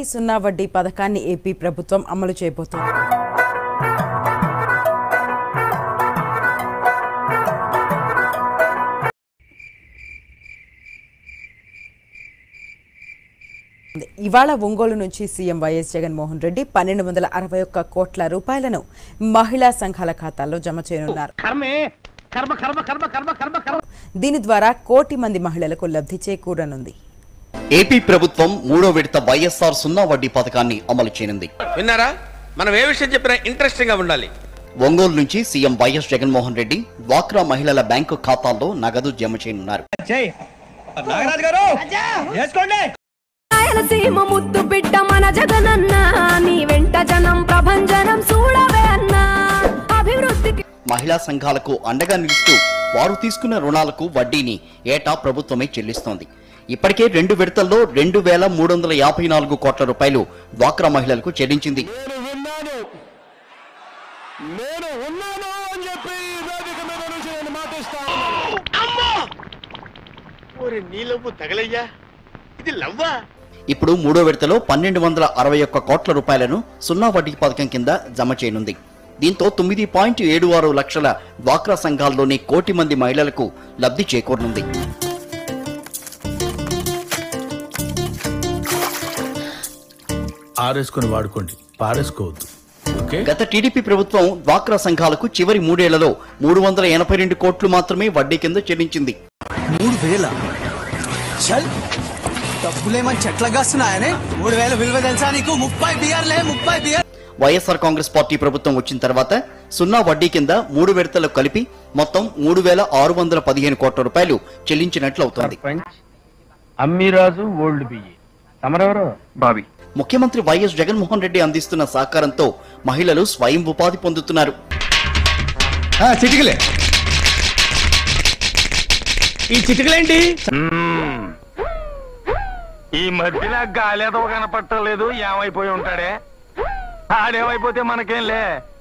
సున్నా వడ్డీ పథకాన్ని ఏపీ ప్రభుత్వం అమలు చేయబోతోంది ఇవాళ ఒంగోలు నుంచి సీఎం వైఎస్ జగన్మోహన్ రెడ్డి పన్నెండు వందల అరవై ఒక్క కోట్ల రూపాయలను మహిళా సంఘాల ఖాతాల్లో జమ చేయనున్నారు కర్మే కర్మ కర్మ కర్మ కర్మ కర్మ కర్మ దీని ద్వారా కోటి మంది మహిళలకు లబ్ధి చేకూరనుంది ఏపీ ప్రభుత్వం మూడో విడత వైఎస్ఆర్ సున్నా వడ్డీ పథకాన్ని అమలు చేయనుంది విన్నారా మనం ఏ విషయం చెప్పినా ఇంట్రెస్టింగ్ గా ఉండాలి ఒంగోలు నుంచి సీఎం వైఎస్ జగన్మోహన్ రెడ్డి డ్వాక్రా మహిళల బ్యాంకు ఖాతాల్లో నగదు జమ చేయనున్నారు నాగరాజు గారు వేసుకోండి రాయలసీమ ముద్దు బిడ్డ మన జగనన్న నీ వెంట జనం ప్రభంజనం చూడవే అన్నా అభివృద్ధికి మహిళా సంఘాలకు అండగా నిలుస్తూ వారు తీసుకున్న రుణాలకు వడ్డీని ఏటా ప్రభుత్వమే చెల్లిస్తోంది ఇప్పటికే రెండు విడతల్లో రెండు వేల మూడు వందల యాభై నాలుగు కోట్ల రూపాయలు డ్వాక్రా మహిళలకు చెల్లించింది ఓరే నీ లవ్వు తగలయ్యా ఇది లవ్వా ఇప్పుడు మూడో విడతలో పన్నెండు వందల అరవై ఒక్క కోట్ల రూపాయలను సున్నా వడ్డీ పథకం కింద జమ చేయనుంది దీంతో తొమ్మిది పాయింట్ ఏడు ఆరు లక్షల డ్వాక్రా సంఘాల్లోని కోటి మంది మహిళలకు లబ్ధి చేకూరనుంది ఆరేసుకొని వాడుకోండి పారేసుకోవద్దు ఓకే గత టీడీపీ ప్రభుత్వం డ్వాక్రా సంఘాలకు చివరి మూడేళ్లలో మూడు వందల ఎనభై రెండు కోట్లు మాత్రమే వడ్డీ కింద చెల్లించింది మూడు వేల చల్ డబ్బులేమని చెట్ల కాస్తున్నాయనే మూడు వేల విలువ తెలుసా నీకు ముప్పై బియర్లే ముప్పై బియర్ వైఎస్ఆర్ కాంగ్రెస్ పార్టీ ప్రభుత్వం వచ్చిన తర్వాత సున్నా వడ్డీ కింద మూడు విడతలు కలిపి మొత్తం మూడు వేల ఆరు వందల పదిహేను కోట్ల రూపాయలు చెల్లించినట్లు అవుతోంది అమ్మిరాజు ఓల్డ్ బియ్యి తమరెవరు బాబీ ముఖ్యమంత్రి వైఎస్ జగన్మోహన్ రెడ్డి అందిస్తున్న సహకారంతో మహిళలు స్వయం ఉపాధి పొందుతున్నారు చిటికలే ఈ చిటికలేంటి ఈ మధ్యన గాలి ఎదవ కనపట్టలేదు ఏమైపోయి ఉంటాడే ఆడేమైపోతే మనకేంలే